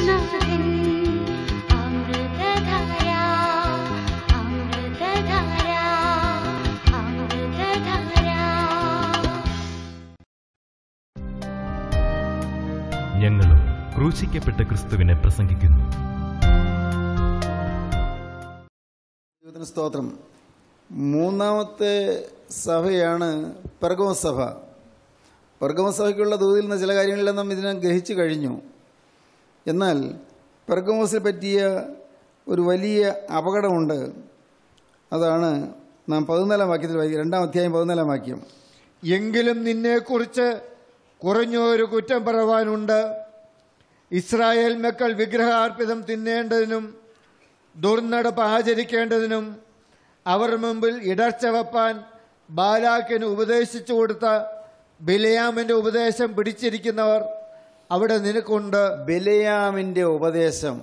യേശുനാഥൻ അമൃതധാര അമൃതധാര അമൃതധാര ഞങ്ങളും ക്രൂശിക്കപ്പെട്ട ക്രിസ്തുവിനെ പ്രസംഗിക്കുന്നു ദൈവത്തിന് സ്തോത്രം മൂന്നാമത്തെ സഭയാണ് പെർഗമ സഭ പെർഗമ സഭയ്ക്കുള്ള ദൂതിൽ നിന്ന് ചില കാര്യങ്ങളെല്ലാം നാം ഇതിനെ ഗ്രഹിച്ചു കഴിഞ്ഞു എന്നാൽ പെർഗമോസിൽ പറ്റിയ ഒരു വലിയ അപകടമുണ്ട് അതാണ് നാം പതിനാലാം വാക്യത്തിൽ വായിക്കുക രണ്ടാം അധ്യായം പതിനാലാം വാക്യം എങ്കിലും നിന്നെക്കുറിച്ച് കുറഞ്ഞൊരു കുറ്റം പറവാനുണ്ട് ഇസ്രായേൽ മക്കൾ വിഗ്രഹാർപ്പിതം തിന്നേണ്ടതിനും ദുർനടപ്പ് ആചരിക്കേണ്ടതിനും അവർ മുമ്പിൽ ഇടർച്ച വെപ്പാൻ ബാലാക്കിന് ഉപദേശിച്ചു കൊടുത്ത ബിലയാമിന്റെ ഉപദേശം പിടിച്ചിരിക്കുന്നവർ അവിടെ നിനക്കുണ്ട് ബലയാമിൻ്റെ ഉപദേശം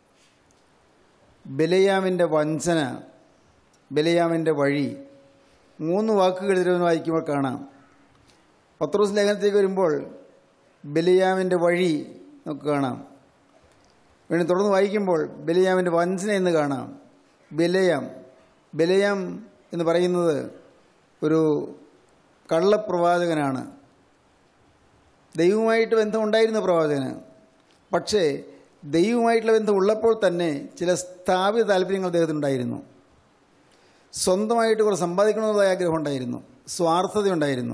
ബലയാമിൻ്റെ വഞ്ചന ബലയാമിൻ്റെ വഴി മൂന്ന് വാക്കുകൾ ഇതിലൊന്ന് വായിക്കുമ്പോൾ കാണാം പത്രോസ് ലേഖനത്തിലേക്ക് വരുമ്പോൾ ബലിയാമിൻ്റെ വഴി നമുക്ക് കാണാം വീണ്ടും തുടർന്ന് വായിക്കുമ്പോൾ ബലിയാമിൻ്റെ വഞ്ചന എന്ന് കാണാം ബലയാം ബലയാം എന്ന് പറയുന്നത് ഒരു കള്ളപ്രവാചകനാണ് ദൈവവുമായിട്ട് ബന്ധമുണ്ടായിരുന്ന പ്രവാചകന് പക്ഷേ ദൈവവുമായിട്ടുള്ള ബന്ധം ഉള്ളപ്പോൾ തന്നെ ചില സ്ഥാപിത താല്പര്യങ്ങൾ അദ്ദേഹത്തിനുണ്ടായിരുന്നു സ്വന്തമായിട്ട് കുറേ സമ്പാദിക്കണമെന്നതായ ആഗ്രഹം ഉണ്ടായിരുന്നു സ്വാർത്ഥതയുണ്ടായിരുന്നു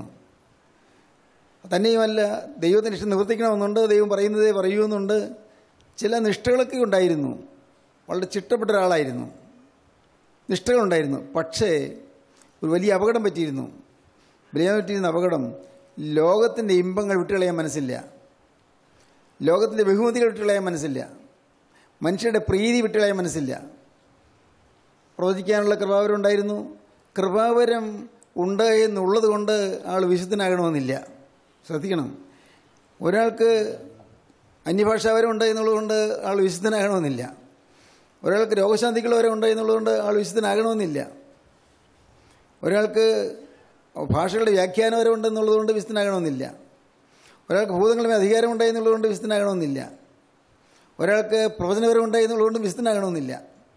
തന്നെയുമല്ല ദൈവത്തിന് ഇഷ്ടം നിവർത്തിക്കണമെന്നുണ്ട് ദൈവം പറയുന്നതേ പറയുമെന്നുണ്ട് ചില നിഷ്ഠകളൊക്കെ ഉണ്ടായിരുന്നു വളരെ ചിട്ടപ്പെട്ട ഒരാളായിരുന്നു നിഷ്ഠകളുണ്ടായിരുന്നു പക്ഷേ ഒരു വലിയ അപകടം പറ്റിയിരുന്നു വലിയ പറ്റിയിരുന്ന അപകടം ലോകത്തിൻ്റെ ഇമ്പങ്ങൾ വിട്ടുകളയാൻ മനസ്സില്ല ലോകത്തിൻ്റെ ബഹുമതികൾ വിട്ടുകളയാൻ മനസ്സില്ല മനുഷ്യരുടെ പ്രീതി വിട്ടുകളയാൻ മനസ്സില്ല പ്രവചിക്കാനുള്ള കൃപാവരം ഉണ്ടായിരുന്നു കൃപാവരം ഉണ്ട് എന്നുള്ളത് കൊണ്ട് ആൾ വിശുദ്ധനാകണമെന്നില്ല ശ്രദ്ധിക്കണം ഒരാൾക്ക് അന്യഭാഷാവരം ഉണ്ട് എന്നുള്ളതുകൊണ്ട് ആൾ വിശുദ്ധനാകണമെന്നില്ല ഒരാൾക്ക് രോഗശാന്തികൾ വരെ ഉണ്ട് എന്നുള്ളതുകൊണ്ട് ആൾ വിശുദ്ധനാകണമെന്നില്ല ഒരാൾക്ക് ഭാഷകളുടെ വ്യാഖ്യാനം വരെ ഉണ്ടെന്നുള്ളതുകൊണ്ട് വിശുദ്ധനാകണമെന്നില്ല ഒരാൾക്ക് ഭൂതങ്ങളുടെ അധികാരമുണ്ട് എന്നുള്ളതുകൊണ്ട് വിശുദ്ധനാകണമെന്നില്ല ഒരാൾക്ക് പ്രവചനപരം ഉണ്ട് എന്നുള്ളതുകൊണ്ട് വിശുദ്ധനാകണമെന്നില്ല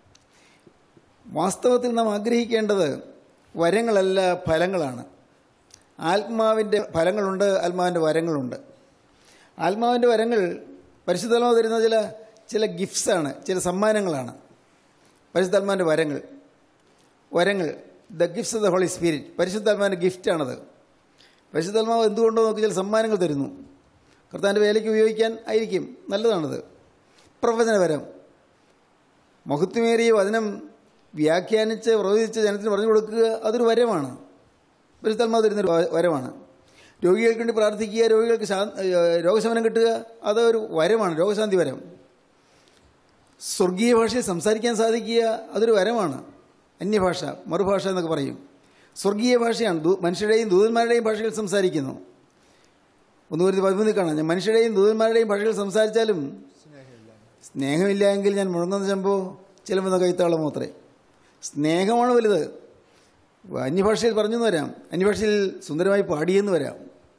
വാസ്തവത്തിൽ നാം ആഗ്രഹിക്കേണ്ടത് വരങ്ങളല്ല ഫലങ്ങളാണ് ആത്മാവിൻ്റെ ഫലങ്ങളുണ്ട് ആത്മാവിൻ്റെ വരങ്ങളുണ്ട് ആത്മാവിൻ്റെ വരങ്ങൾ പരിശുദ്ധാത്മാവ് തരുന്ന ചില ചില ഗിഫ്റ്റ്സാണ് ചില സമ്മാനങ്ങളാണ് പരിശുദ്ധാത്മാവിൻ്റെ വരങ്ങൾ വരങ്ങൾ the gifts of the holy spirit പരിശുദ്ധാത്മാവിൻ്റെ ഗിഫ്റ്റാണത് പരിശുദ്ധാത്മാവ് എന്തുകൊണ്ടോ നമുക്ക് ചില സമ്മാനങ്ങൾ തരുന്നു കർത്താവിൻ്റെ വേലയ്ക്ക് ഉപയോഗിക്കാൻ ആയിരിക്കും നല്ലതാണത് പ്രവചനപരം മഹത്വമേറിയ വചനം വ്യാഖ്യാനിച്ച് പ്രവചിച്ച് ജനത്തിന് പറഞ്ഞു കൊടുക്കുക അതൊരു വരമാണ് പരിശുദ്ധാത്മാവ് തരുന്നൊരു വ- വരമാണ് രോഗികൾക്ക് വേണ്ടി പ്രാർത്ഥിക്കുക രോഗികൾക്ക് ശാ ഏഹ് രോഗശമനം കിട്ടുക അതൊരു വരമാണ് രോഗശാന്തി വരം സ്വർഗീയ ഭാഷയിൽ സംസാരിക്കാൻ സാധിക്കുക അതൊരു വരമാണ് അന്യഭാഷ മറുഭാഷ എന്നൊക്കെ പറയും സ്വർഗീയ ഭാഷയാണ് ദൂ- മനുഷ്യരുടെയും ദൂതന്മാരുടെയും ഭാഷയിൽ സംസാരിക്കുന്നു ഒന്ന് വരുത്തി പതിമൂന്നിൽ കാണാം ഞാൻ മനുഷ്യരുടെയും ദൂതന്മാരുടെയും ഭാഷയിൽ സംസാരിച്ചാലും സ്നേഹമില്ല എങ്കിൽ ഞാൻ മുഴങ്ങുന്ന ചെമ്പോ ചിലമ്പെന്ന കൈത്താളം മാത്രമേ സ്നേഹമാണ് വലുത് അന്യഭാഷയിൽ പറഞ്ഞെന്ന് വരാം അന്യഭാഷയിൽ സുന്ദരമായി പാടിയെന്ന് വരാം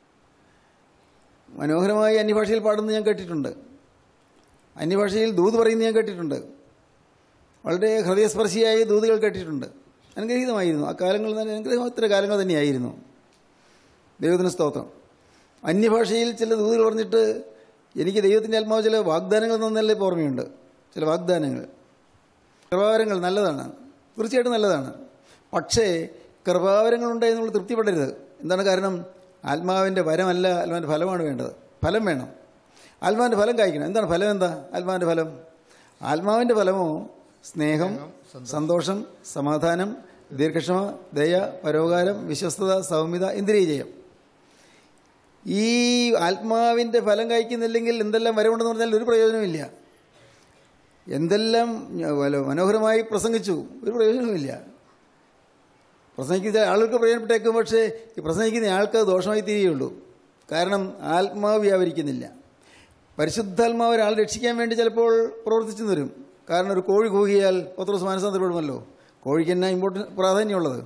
മനോഹരമായി അന്യഭാഷയിൽ പാടുന്നത് ഞാൻ കേട്ടിട്ടുണ്ട് അന്യഭാഷയിൽ ദൂത് പറയുന്നത് ഞാൻ കേട്ടിട്ടുണ്ട് വളരെ ഹൃദയസ്പർശിയായ ദൂതുകൾ കേട്ടിട്ടുണ്ട് അനുഗ്രഹീതമായിരുന്നു ആ കാലങ്ങൾ തന്നെ അനുഗ്രഹോത്തര കാലങ്ങൾ തന്നെയായിരുന്നു ദൈവത്തിന് സ്തോത്രം അന്യഭാഷയിൽ ചില ദൂതുകൾ പറഞ്ഞിട്ട് എനിക്ക് ദൈവത്തിൻ്റെ ആത്മാവ് ചില വാഗ്ദാനങ്ങൾ തന്നല്ലേ ഇപ്പോൾ ഓർമ്മയുണ്ട് ചില വാഗ്ദാനങ്ങൾ കൃപാവരങ്ങൾ നല്ലതാണ് തീർച്ചയായിട്ടും നല്ലതാണ് പക്ഷേ കൃപാവരങ്ങളുണ്ട് എന്നുള്ള തൃപ്തിപ്പെടരുത് എന്താണ് കാരണം ആത്മാവിൻ്റെ വരമല്ല ആത്മാവിൻ്റെ ഫലമാണ് വേണ്ടത് ഫലം വേണം ആത്മാവിൻ്റെ ഫലം കായ്ക്കണം എന്താണ് ഫലം എന്താ ആത്മാവിൻ്റെ ഫലം ആത്മാവിൻ്റെ ഫലമോ സ്നേഹം സന്തോഷം സമാധാനം ദീർഘക്ഷമ ദയ പരോപകാരം വിശ്വസ്തത സൗമ്യത ഇന്ദ്രിയജയം ഈ ആത്മാവിൻ്റെ ഫലം കായ്ക്കുന്നില്ലെങ്കിൽ എന്തെല്ലാം വരമുണ്ടെന്ന് പറഞ്ഞാൽ ഒരു പ്രയോജനമില്ല എന്തെല്ലാം ഞ- വല- മനോഹരമായി പ്രസംഗിച്ചു ഒരു പ്രയോജനവുമില്ല പ്രസംഗിക്കുന്ന ആൾക്ക് പ്രയോജനപ്പെട്ടേക്കും പക്ഷേ ഈ പ്രസംഗിക്കുന്ന ആൾക്ക് അത് ദോഷമായി തീരുകയുള്ളൂ കാരണം ആത്മാവ് വ്യാപരിക്കുന്നില്ല പരിശുദ്ധാത്മാവ് ഒരാൾ രക്ഷിക്കാൻ വേണ്ടി ചിലപ്പോൾ പ്രവർത്തിച്ചു വരും കാരണം ഒരു കോഴി കൂകിയാൽ പത്രോസ് മാനസാന്തരപ്പെടുമല്ലോ കോഴിക്ക് എന്നാ ഇമ്പോർട്ടൻ പ്രാധാന്യമുള്ളത്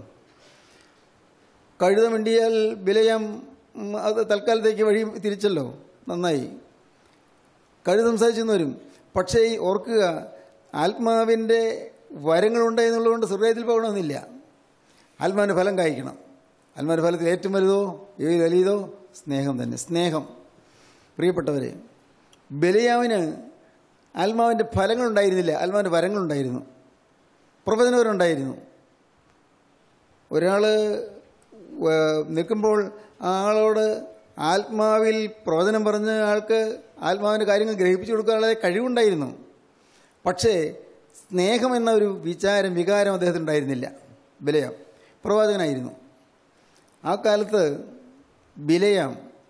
കഴുത മിണ്ടിയാൽ വിലയം ഉം, അത് തൽക്കാലത്തേക്ക് വഴി തിരിച്ചല്ലോ നന്നായി കഴുത സംസാരിച്ചെന്ന് വരും പക്ഷേ ഈ ഓർക്കുക ആത്മാവിൻ്റെ വരങ്ങളുണ്ട് എന്നുള്ളതുകൊണ്ട് ഹൃദയത്തിൽ പോകണമെന്നില്ല ആത്മാവിൻ്റെ ഫലം കായ്ക്കണം ആത്മാവിൻ്റെ ഫലത്തിൽ ഏറ്റവും വലുതോ ഏത് വലിയതോ സ്നേഹം തന്നെ സ്നേഹം പ്രിയപ്പെട്ടവരെ ബലിയാവിന് ആത്മാവിൻ്റെ ഫലങ്ങളുണ്ടായിരുന്നില്ല ആത്മാവിൻ്റെ വരങ്ങളുണ്ടായിരുന്നു പ്രവചനവരുണ്ടായിരുന്നു ഒരാൾ നിൽക്കുമ്പോൾ ആ ആളോട് ആത്മാവിൽ പ്രവചനം പറഞ്ഞ് ആൾക്ക് ആത്മാവിൻ്റെ കാര്യങ്ങൾ ഗ്രഹിപ്പിച്ചു കൊടുക്കാനുള്ള കഴിവുണ്ടായിരുന്നു പക്ഷേ സ്നേഹം എന്ന ഒരു വിചാരം വികാരം അദ്ദേഹത്തിന് ഉണ്ടായിരുന്നില്ല ബിലയാം പ്രവാചകനായിരുന്നു ആ കാലത്ത് ബിലയാം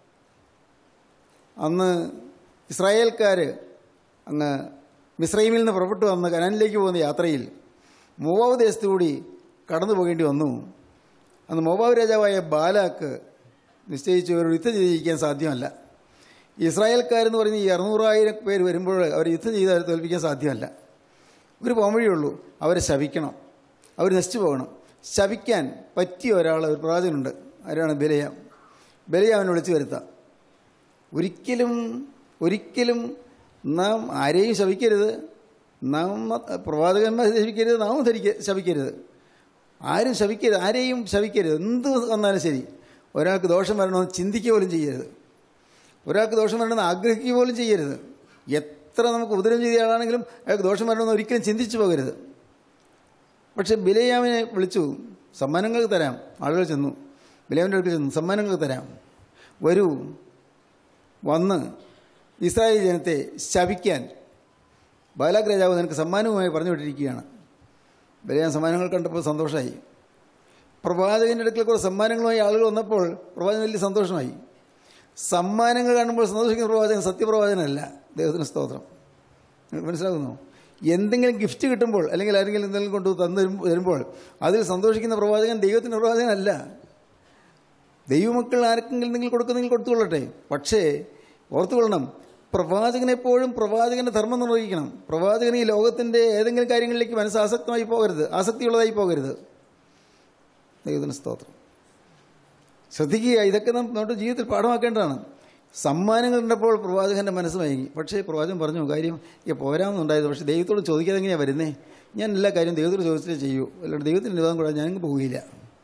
അന്ന് ഇസ്രായേൽക്കാർ അങ്ങ് മിസ്രൈമിൽ നിന്ന് പുറപ്പെട്ടു വന്ന് കനാനിലേക്ക് പോകുന്ന യാത്രയിൽ മോവാബ് ദേശത്തുകൂടി കടന്നു പോകേണ്ടി വന്നു അന്ന് മോവാബ് രാജാവായ ബാലാക്ക് നിശ്ചയിച്ചു ഒരു യുദ്ധം ചെയ്തിരിക്കാൻ സാധ്യമല്ല ഇസ്രായേൽക്കാരെന്ന് പറഞ്ഞ് ഈ അറുന്നൂറായിരം പേര് വരുമ്പോൾ അവർ യുദ്ധം ചെയ്ത് തോൽപ്പിക്കാൻ സാധ്യമല്ല ഒരു പോംവഴിയുള്ളൂ അവരെ ശപിക്കണം അവർ നശിച്ചു പോകണം ശപിക്കാൻ പറ്റിയ ഒരാൾ ഒരു പ്രവാചകനുണ്ട് ആരാണ് ബലയാം ബലയാമിനെ വിളിച്ചു വരുത്താം ഒരിക്കലും ഒരിക്കലും നാം ആരെയും ശപിക്കരുത് നാം പ്രവാചകന്മാരെ ശപിക്കരുത് നാം ധരിക്ക ശപിക്കരുത് ആരും ശപിക്കരുത് ആരെയും ശപിക്കരുത് എന്ത് വന്നാലും ശരി ഒരാൾക്ക് ദോഷം വരണമെന്ന് ചിന്തിക്കുക പോലും ചെയ്യരുത് ഒരാൾക്ക് ദോഷം വരണമെന്ന് ആഗ്രഹിക്കുക പോലും ചെയ്യരുത് എത്ര നമുക്ക് ഉപദ്രവം ചെയ്ത ആളാണെങ്കിലും അയാൾക്ക് ദോഷം വരണമെന്ന് ഒരിക്കലും ചിന്തിച്ചു പോകരുത് പക്ഷെ ബിലയാമിനെ വിളിച്ചു സമ്മാനങ്ങൾ തരാം ആളുകൾ ചെന്നു ബിലയാമിൻ്റെ അടുത്ത് ചെന്നു സമ്മാനങ്ങൾ തരാം വരൂ വന്ന് ഇസ്രായേൽ ജനത്തെ ശപിക്കാൻ ബാലാക് രാജാവ് നിനക്ക് സമ്മാനവുമായി പറഞ്ഞു വിട്ടിരിക്കുകയാണ് ബലിയാൻ സമ്മാനങ്ങൾ കണ്ടപ്പോൾ സന്തോഷമായി പ്രവാചകൻ്റെ അടുക്കൽ കുറേ സമ്മാനങ്ങളുമായി ആളുകൾ വന്നപ്പോൾ പ്രവാചകൻ വലിയ സന്തോഷമായി സമ്മാനങ്ങൾ കാണുമ്പോൾ സന്തോഷിക്കുന്ന പ്രവാചകൻ സത്യപ്രവാചകനല്ല ദൈവത്തിന് സ്തോത്രം നിങ്ങൾക്ക് മനസ്സിലാകുന്നു എന്തെങ്കിലും ഗിഫ്റ്റ് കിട്ടുമ്പോൾ അല്ലെങ്കിൽ ആരെങ്കിലും എന്തെങ്കിലും കൊണ്ട് തന്നു തരും- തരുമ്പോൾ അതിൽ സന്തോഷിക്കുന്ന പ്രവാചകൻ ദൈവത്തിൻ്റെ പ്രവാചകനല്ല ദൈവമക്കൾ ആർക്കെങ്കിലും എന്തെങ്കിലും കൊടുക്കുന്നെങ്കിൽ കൊടുത്തുകൊള്ളട്ടെ പക്ഷേ ഓർത്തുകൊള്ളണം പ്രവാചകൻ എപ്പോഴും പ്രവാചകന്റെ ധർമ്മം നിർവഹിക്കണം പ്രവാചകൻ ഈ ലോകത്തിന്റെ ഏതെങ്കിലും കാര്യങ്ങളിലേക്ക് മനസ്സ് ആസക്തമായി പോകരുത് ആസക്തിയുള്ളതായി പോകരുത് ദൈവത്തിന് സ്തോത്രം ശ്രദ്ധിക്കുക ഇതൊക്കെ നാം നമ്മുടെ ജീവിതത്തിൽ പാഠമാക്കേണ്ടതാണ് സമ്മാനങ്ങൾ ഉണ്ടപ്പോൾ പ്രവാചകന്റെ മനസ്സ് മയങ്ങി പക്ഷേ പ്രവാചകൻ പറഞ്ഞു കാര്യം ഈ പോരാമെന്നുണ്ടായത് പക്ഷേ ദൈവത്തോട് ചോദിക്കാതെ എങ്ങനെയാണ് വരുന്നേ ഞാൻ എല്ലാ കാര്യം ദൈവത്തോട് ചോദിച്ചിട്ടേ ചെയ്യൂ അല്ലാണ്ട് ദൈവത്തിന് നിവാദം കൂടാതെ ഞാനങ്ങ് പോവുകയില്ല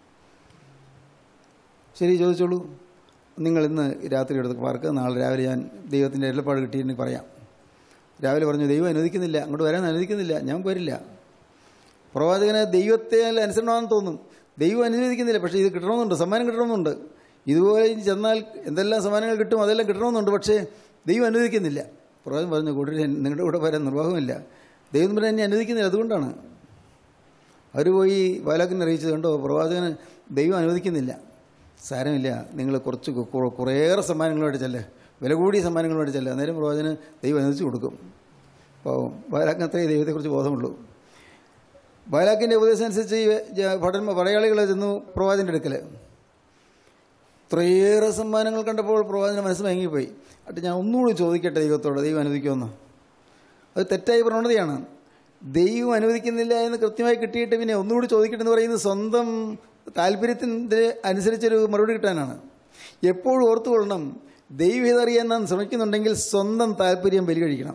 ശരി ചോദിച്ചോളൂ നിങ്ങൾ ഇന്ന് രാത്രി എടുത്ത് പാർക്ക് നാളെ രാവിലെ ഞാൻ ദൈവത്തിൻ്റെ എല്ലപ്പാട് കിട്ടിയിട്ടുണ്ടെങ്കിൽ പറയാം രാവിലെ പറഞ്ഞു ദൈവം അനുവദിക്കുന്നില്ല അങ്ങോട്ട് വരാൻ അനുവദിക്കുന്നില്ല ഞാൻ വരില്ല പ്രവാചകന് ദൈവത്തെ അനുസരണമാണെന്ന് തോന്നും ദൈവം അനുവദിക്കുന്നില്ല പക്ഷേ ഇത് കിട്ടണമെന്നുണ്ട് സമ്മാനം കിട്ടണമെന്നുണ്ട് ഇതുപോലെ ഇനി ചെന്നാൽ എന്തെല്ലാം സമ്മാനങ്ങൾ കിട്ടും അതെല്ലാം കിട്ടണമെന്നുണ്ട് പക്ഷേ ദൈവം അനുവദിക്കുന്നില്ല പ്രവാചകൻ പറഞ്ഞു കൂട്ടരെ നിങ്ങളുടെ കൂടെ വരാൻ നിർവാഹമില്ല ദൈവം പിന്നെ എന്നെ അനുവദിക്കുന്നില്ല അതുകൊണ്ടാണ് അവർ പോയി ബാലാക്കിനെ അറിയിച്ചത് കണ്ടോ പ്രവാചകന് ദൈവം അനുവദിക്കുന്നില്ല സാരമില്ല നിങ്ങൾ കുറച്ച് കു- കു- കുറേയേറെ സമ്മാനങ്ങളുമായിട്ട് ചെല്ല് വില കൂടിയ സമ്മാനങ്ങളുമായിട്ട് ചെല്ല് അന്നേരം പ്രവാചകന് ദൈവം അനുവദിച്ചു കൊടുക്കും പാവം ബാലാക്കിന് അത്രേ ദൈവത്തെക്കുറിച്ച് ബോധമുള്ളൂ ബാലാക്കിൻ്റെ ഉപദേശം അനുസരിച്ച് ഈ ജ- ഭടന്മാർ പടയാളികൾ ചെന്നു പ്രവാചകൻ്റെ അടുക്കൽ ഇത്രയേറെ സമ്മാനങ്ങൾ കണ്ടപ്പോൾ പ്രവാചകൻ്റെ മനസ്സ് മയങ്ങിപ്പോയി എന്നിട്ട് ഞാൻ ഒന്നുകൂടി ചോദിക്കട്ടെ ദൈവത്തോട് ദൈവം അനുവദിക്കുമെന്ന് അത് തെറ്റായ പ്രവണതയാണ് ദൈവം അനുവദിക്കുന്നില്ല എന്ന് കൃത്യമായി കിട്ടിയിട്ട് പിന്നെ ഒന്നുകൂടി ചോദിക്കട്ടെ എന്ന് പറയുന്നത് സ്വന്തം താല്പര്യത്തിൻ്റെ അനുസരിച്ചൊരു മറുപടി കിട്ടാനാണ് എപ്പോഴും ഓർത്തുകൊള്ളണം ദൈവം ഇതറിയാൻ നാം ശ്രമിക്കുന്നുണ്ടെങ്കിൽ സ്വന്തം താല്പര്യം ബലികഴിക്കണം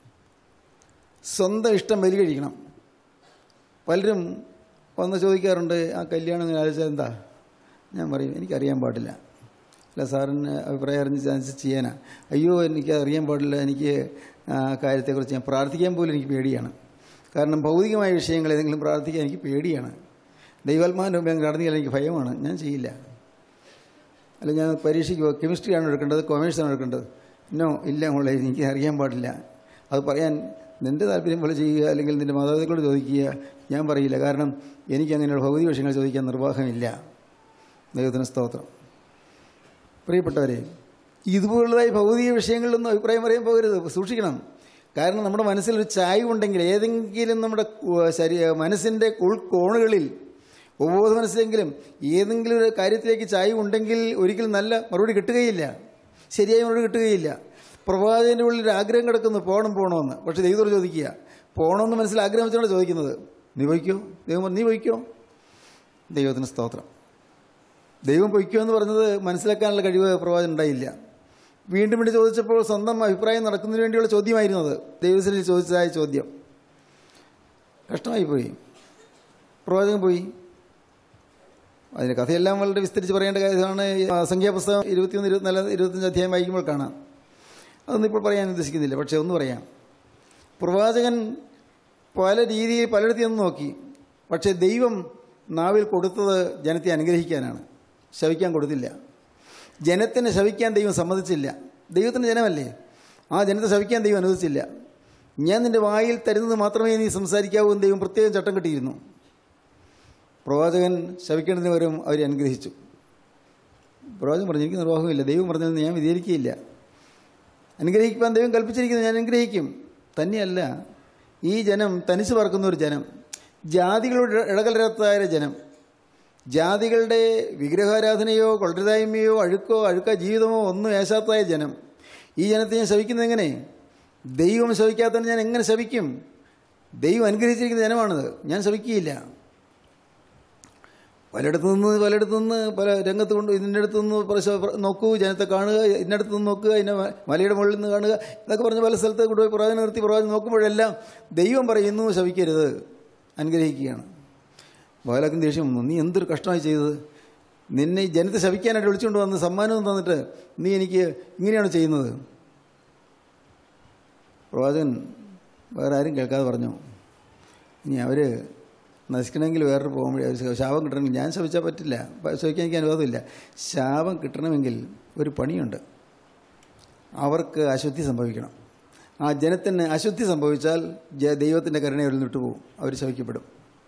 സ്വന്തം ഇഷ്ടം ബലികഴിക്കണം പലരും വന്ന് ചോദിക്കാറുണ്ട് ആ കല്യാണം ഇങ്ങനെ ആലോചിച്ചാൽ എന്താ ഞാൻ പറയും എനിക്കറിയാൻ പാടില്ല അല്ല സാറിന് അഭിപ്രായം അറിഞ്ഞ് അനുസരിച്ച് ചെയ്യാനാ അയ്യോ എനിക്ക് അറിയാൻ പാടില്ല എനിക്ക് ആ കാര്യത്തെക്കുറിച്ച് ഞാൻ പ്രാർത്ഥിക്കാൻ പോലും എനിക്ക് പേടിയാണ് കാരണം ഭൗതികമായ വിഷയങ്ങൾ ഏതെങ്കിലും പ്രാർത്ഥിക്കാൻ എനിക്ക് പേടിയാണ് ദൈവാത്മാവിൻ്റെ മുമ്പ് ഞാൻ കടന്നില്ല എനിക്ക് ഭയമാണ് ഞാൻ ചെയ്യില്ല അല്ല ഞാൻ പരീക്ഷയ്ക്ക് കെമിസ്ട്രിയാണ് എടുക്കേണ്ടത് കൊമേഴ്സാണ് എടുക്കേണ്ടത് നോ ഇല്ല മോളെ എനിക്ക് അറിയാൻ പാടില്ല അത് പറയാൻ നിൻ്റെ താല്പര്യം പോലെ ചെയ്യുക അല്ലെങ്കിൽ നിൻ്റെ മാതാപിതാക്കളോട് ചോദിക്കുക ഞാൻ പറയില്ല കാരണം എനിക്ക് അങ്ങനെയുള്ള ഭൗതിക വിഷയങ്ങൾ ചോദിക്കാൻ നിർവാഹമില്ല ദൈവത്തിന് സ്തോത്രം പ്രിയപ്പെട്ടവരെ ഇതുപോലുള്ളതായി ഭൗതിക വിഷയങ്ങളിലൊന്നും അഭിപ്രായം പറയാൻ പോകരുത് സൂക്ഷിക്കണം കാരണം നമ്മുടെ മനസ്സിൽ ഒരു ചായ്വുണ്ടെങ്കിൽ ഏതെങ്കിലും നമ്മുടെ കു- ശരീ മനസ്സിൻ്റെ ഉൾക്കോണുകളിൽ ഉപബോധ മനസ്സിലെങ്കിലും ഏതെങ്കിലും ഒരു കാര്യത്തിലേക്ക് ചായ്വുണ്ടെങ്കിൽ ഒരിക്കലും നല്ല മറുപടി കിട്ടുകയില്ല ശരിയായ മറുപടി കിട്ടുകയില്ല പ്രവാചകൻ്റെ ഉള്ളിൽ ഒരു ആഗ്രഹം കിടക്കുന്നു പോകണം പോകണമെന്ന് പക്ഷേ ദൈവത്തോട് ചോദിക്കുക പോകണമെന്ന് മനസ്സിൽ ആഗ്രഹം വെച്ചാണ് ചോദിക്കുന്നത് നീ വയ്ക്കോ ദൈവം പറഞ്ഞു, നീ വയ്ക്കോ ദൈവത്തിന് സ്തോത്രം ദൈവം പൊയ്ക്കോ എന്ന് പറഞ്ഞത് മനസ്സിലാക്കാനുള്ള കഴിവ് പ്രവാചകൻ ഉണ്ടായില്ല വീണ്ടും വീണ്ടും ചോദിച്ചപ്പോൾ സ്വന്തം അഭിപ്രായം നടക്കുന്നതിന് വേണ്ടിയുള്ള ചോദ്യമായിരുന്നു അത് ദൈവസ്ഥലിൽ ചോദിച്ചതായ ചോദ്യം കഷ്ടമായി പോയി പ്രവാചകൻ പോയി അതിൻ്റെ കഥയെല്ലാം വളരെ വിസ്തരിച്ച് പറയേണ്ട കാര്യമാണ് ഈ സംഖ്യാപുസ്തകം ഇരുപത്തിയൊന്ന് ഇരുപത്തിനാല് ഇരുപത്തഞ്ച് അധ്യായം വായിക്കുമ്പോൾ കാണാം അതൊന്നും ഇപ്പോൾ പറയാൻ ഉദ്ദേശിക്കുന്നില്ല പക്ഷേ ഒന്ന് പറയാം പ്രവാചകൻ പല രീതിയിൽ പലയിടത്തും നിന്ന് നോക്കി പക്ഷേ ദൈവം നാവിൽ കൊടുത്തത് ജനത്തെ അനുഗ്രഹിക്കാനാണ് ശവിക്കാൻ കൊടുത്തില്ല ജനത്തിനെ ശവിക്കാൻ ദൈവം സമ്മതിച്ചില്ല ദൈവത്തിൻ്റെ ജനമല്ലേ ആ ജനത്തെ ശവിക്കാൻ ദൈവം അനുവദിച്ചില്ല ഞാൻ നിന്റെ വായിൽ തരുന്നത് മാത്രമേ നീ സംസാരിക്കാവൂ എന്ന് ദൈവം പ്രത്യേകം ചട്ടം കെട്ടിയിരുന്നു പ്രവാചകൻ ശവിക്കേണ്ടതിന് വരും അവരെ അനുഗ്രഹിച്ചു പ്രവാചകൻ പറഞ്ഞു എനിക്ക് നിർവാഹമില്ല ദൈവം പറഞ്ഞതെന്ന് ഞാൻ വിധികരിക്കുകയില്ല അനുഗ്രഹിക്കാൻ ദൈവം കൽപ്പിച്ചിരിക്കുന്നത് ഞാൻ അനുഗ്രഹിക്കും തന്നെയല്ല ഈ ജനം തനിച്ച് പറക്കുന്ന ഒരു ജനം ജാതികളുടെ ഇടകലരാത്തായ ജനം ജാതികളുടെ വിഗ്രഹാരാധനയോ കൊള്ളരുതായ്മയോ അഴുക്കോ അഴുക്ക ജീവിതമോ ഒന്നും ഏശാത്തായ ജനം ഈ ജനത്തെ ഞാൻ ശവിക്കുന്നത് എങ്ങനെ ദൈവം ശവിക്കാത്തതിന് ഞാൻ എങ്ങനെ ശവിക്കും ദൈവം അനുഗ്രഹിച്ചിരിക്കുന്ന ജനമാണിത് ഞാൻ ശവിക്കുകയില്ല പലയിടത്തു നിന്ന് പലയിടത്തു നിന്ന് പല രംഗത്ത് കൊണ്ട് ഇതിൻ്റെ അടുത്ത് നിന്ന് പ്രശ- നോക്കൂ ജനത്തെ കാണുക ഇതിനടുത്ത് നിന്ന് നോക്കുക ഇതിനെ മ- മലയുടെ മുകളിൽ നിന്ന് കാണുക എന്നൊക്കെ പറഞ്ഞ് പല സ്ഥലത്ത് കൊണ്ടുപോയി പ്രവാചനം നിർത്തി പ്രവാചനം നോക്കുമ്പോഴെല്ലാം ദൈവം പറയുന്നു ശവിക്കരുത് അനുഗ്രഹിക്കുകയാണ് ബാലക്കും ദേഷ്യം വന്നു നീ എന്തൊരു കഷ്ടമായി ചെയ്തത് നിന്നെ ഈ ജനത്തെ ശവിക്കാനായിട്ട് വിളിച്ചുകൊണ്ട് വന്ന് സമ്മാനവും തന്നിട്ട് നീ എനിക്ക് ഇങ്ങനെയാണ് ചെയ്യുന്നത് പ്രവാചകൻ വേറെ ആരും കേൾക്കാതെ പറഞ്ഞു ഇനി അവർ നശിക്കണമെങ്കിൽ വേറൊരു പോകുമ്പോൾ അവർ ശാപം കിട്ടണമെങ്കിൽ ഞാൻ ശവിച്ചാൽ പറ്റില്ല പ- ശവിക്കാൻ എനിക്ക് അനുവാദമില്ല ശാപം കിട്ടണമെങ്കിൽ ഒരു പണിയുണ്ട് അവർക്ക് അശുദ്ധി സംഭവിക്കണം ആ ജനത്തിന് അശുദ്ധി സംഭവിച്ചാൽ ജ ദൈവത്തിൻ്റെ കരുണയിൽ നിന്നിട്ട് പോകും അവർ ശവിക്കപ്പെടും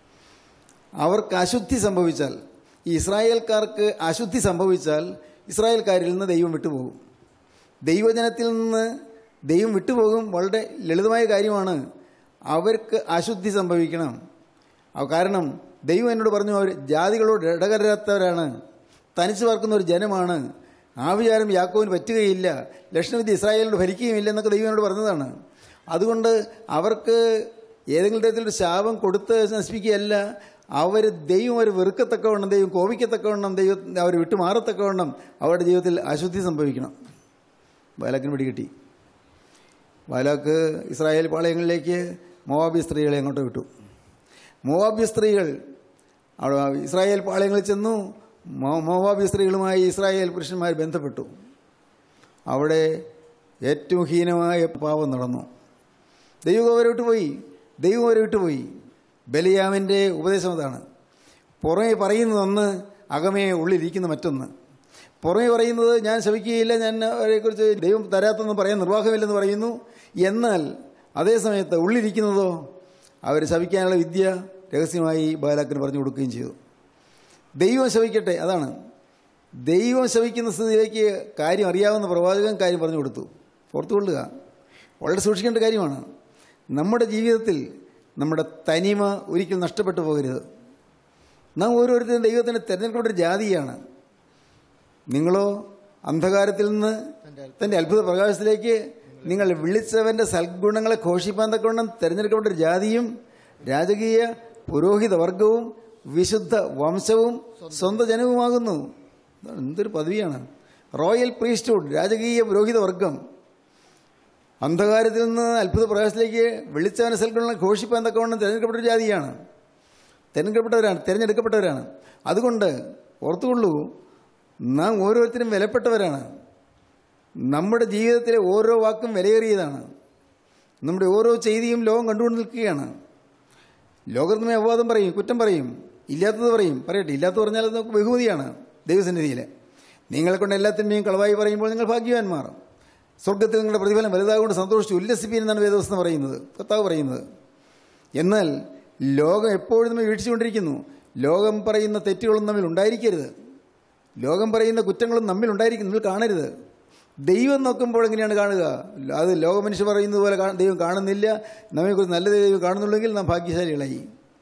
അവർക്ക് അശുദ്ധി സംഭവിച്ചാൽ ഈ ഇസ്രായേൽക്കാർക്ക് അശുദ്ധി സംഭവിച്ചാൽ ഇസ്രായേൽക്കാരിൽ നിന്ന് ദൈവം വിട്ടുപോകും ദൈവജനത്തിൽ നിന്ന് ദൈവം വിട്ടുപോകും വളരെ ലളിതമായ കാര്യമാണ് അവർക്ക് അശുദ്ധി സംഭവിക്കണം ആ കാരണം ദൈവം എന്നോട് പറഞ്ഞു അവർ ജാതികളോട് ഇടകലരാത്തവരാണ് തനിച്ച് പാർക്കുന്ന ഒരു ജനമാണ് ആ വിചാരം യാക്കോവിന് പറ്റുകയില്ല ലക്ഷ്മണവിദ്യ ഇസ്രായേലിനോട് ഭരിക്കുകയുമില്ല എന്നൊക്കെ ദൈവം എന്നോട് പറഞ്ഞതാണ് അതുകൊണ്ട് അവർക്ക് ഏതെങ്കിലും തരത്തിലൊരു ശാപം കൊടുത്ത് നശിപ്പിക്കുകയല്ല അവർ ദൈവം അവർ വെറുക്കത്തക്കവണ്ണം ദൈവം കോപിക്കത്തക്കവണ്ണം ദൈവം അവർ വിട്ടുമാറത്തക്കവണ്ണം അവരുടെ ജീവിതത്തിൽ അശുദ്ധി സംഭവിക്കണം ബാലാക്കിന് പിടികിട്ടി ബാലാക്ക് ഇസ്രായേൽ പാളയങ്ങളിലേക്ക് മോവാബി സ്ത്രീകളെ അങ്ങോട്ട് വിട്ടു മോവാബി സ്ത്രീകൾ അവിടെ ഇസ്രായേൽ പാളയങ്ങളിൽ ചെന്നു മോ- മോവാബി സ്ത്രീകളുമായി ഇസ്രായേൽ പുരുഷന്മാർ ബന്ധപ്പെട്ടു അവിടെ ഏറ്റവും ഹീനമായ പാപം നടന്നു ദൈവം അവരെ വിട്ടുപോയി ദൈവം അവരെ വിട്ടുപോയി ബലിയാമിൻ്റെ ഉപദേശം അതാണ് പുറമേ പറയുന്നതൊന്ന് അകമേ ഉള്ളിലിരിക്കുന്ന മറ്റൊന്ന് പുറമേ പറയുന്നത് ഞാൻ ശവിക്കുകയില്ല ഞാൻ അവരെക്കുറിച്ച് ദൈവം തരാത്തെന്ന് പറയാൻ നിർവാഹമില്ലെന്ന് പറയുന്നു എന്നാൽ അതേ സമയത്ത് ഉള്ളിലിരിക്കുന്നതോ അവർ ശവിക്കാനുള്ള വിദ്യ രഹസ്യമായി ബാലാക്കിന് പറഞ്ഞു കൊടുക്കുകയും ചെയ്തു ദൈവം ശവിക്കട്ടെ അതാണ് ദൈവം ശവിക്കുന്ന സ്ഥിതിയിലേക്ക് കാര്യം അറിയാവുന്ന പ്രവാചകൻ കാര്യം പറഞ്ഞു കൊടുത്തു ഓർത്തുകൊള്ളുക വളരെ സൂക്ഷിക്കേണ്ട കാര്യമാണ് നമ്മുടെ ജീവിതത്തിൽ നമ്മുടെ തനിമ ഒരിക്കലും നഷ്ടപ്പെട്ടു പോകരുത് നാം ഓരോരുത്തരും ദൈവത്തിന് തിരഞ്ഞെടുക്കപ്പെട്ട ഒരു ജാതിയാണ് നിങ്ങളോ അന്ധകാരത്തിൽ നിന്ന് തൻ്റെ അത്ഭുത പ്രകാശത്തിലേക്ക് നിങ്ങൾ വിളിച്ചവൻ്റെ സൽഗുണങ്ങളെ ഘോഷിപ്പാൻ തക്കവണ്ണം തിരഞ്ഞെടുക്കപ്പെട്ട ഒരു ജാതിയും രാജകീയ പുരോഹിത വർഗവും വിശുദ്ധ വംശവും സ്വന്തം ജനവുമാകുന്നു ഇതാണ് എന്തൊരു പദവിയാണ് റോയൽ പ്രീസ്റ്റ്ഹുഡ് രാജകീയ പുരോഹിത വർഗം അന്ധകാരത്തിൽ നിന്ന് അത്ഭുത പ്രകാശത്തിലേക്ക് വെളിച്ചവന സൽഗുണങ്ങളെ ഘോഷിപ്പാൻ തക്കവണ്ണം തിരഞ്ഞെടുക്കപ്പെട്ട ഒരു ജാതിയാണ് തിരഞ്ഞെടുക്കപ്പെട്ടവരാണ് തിരഞ്ഞെടുക്കപ്പെട്ടവരാണ് അതുകൊണ്ട് ഓർത്തുകൊള്ളൂ നാം ഓരോരുത്തരും വിലപ്പെട്ടവരാണ് നമ്മുടെ ജീവിതത്തിലെ ഓരോ വാക്കും വിലയേറിയതാണ് നമ്മുടെ ഓരോ ചെയ്തിയും ലോകം കണ്ടുകൊണ്ട് നിൽക്കുകയാണ് ലോകത്തിന് അപവാദം പറയും കുറ്റം പറയും ഇല്ലാത്തത് പറയും പറയട്ടെ ഇല്ലാത്തത് പറഞ്ഞാൽ അത് നമുക്ക് ബഹുമതിയാണ് ദൈവസന്നിധിയിൽ നിങ്ങളെ കൊണ്ട് എല്ലാത്തിന്മേയും കളവായി പറയുമ്പോൾ നിങ്ങൾ ഭാഗ്യവാന്മാർ സ്വർഗത്തിൽ നിങ്ങളുടെ പ്രതിഫലം വലുതാകൊണ്ട് സന്തോഷിച്ച് ഉല്ലസിപ്പീൻ എന്നാണ് വേദവസ്ഥ പറയുന്നത് കർത്താവ് പറയുന്നത് എന്നാൽ ലോകം എപ്പോഴും നമ്മൾ വീക്ഷിച്ചുകൊണ്ടിരിക്കുന്നു ലോകം പറയുന്ന തെറ്റുകളൊന്നും നമ്മിൽ ഉണ്ടായിരിക്കരുത് ലോകം പറയുന്ന കുറ്റങ്ങളും നമ്മിൽ ഉണ്ടായിരിക്കും നമ്മൾ കാണരുത് ദൈവം നോക്കുമ്പോൾ എങ്ങനെയാണ് കാണുക അത് ലോകമനുഷ്യർ പറയുന്നത് പോലെ കാ- ദൈവം കാണുന്നില്ല നമ്മെക്കുറിച്ച് നല്ല ദൈവം കാണുന്നുള്ളെങ്കിൽ നാം ഭാഗ്യശാലികളായി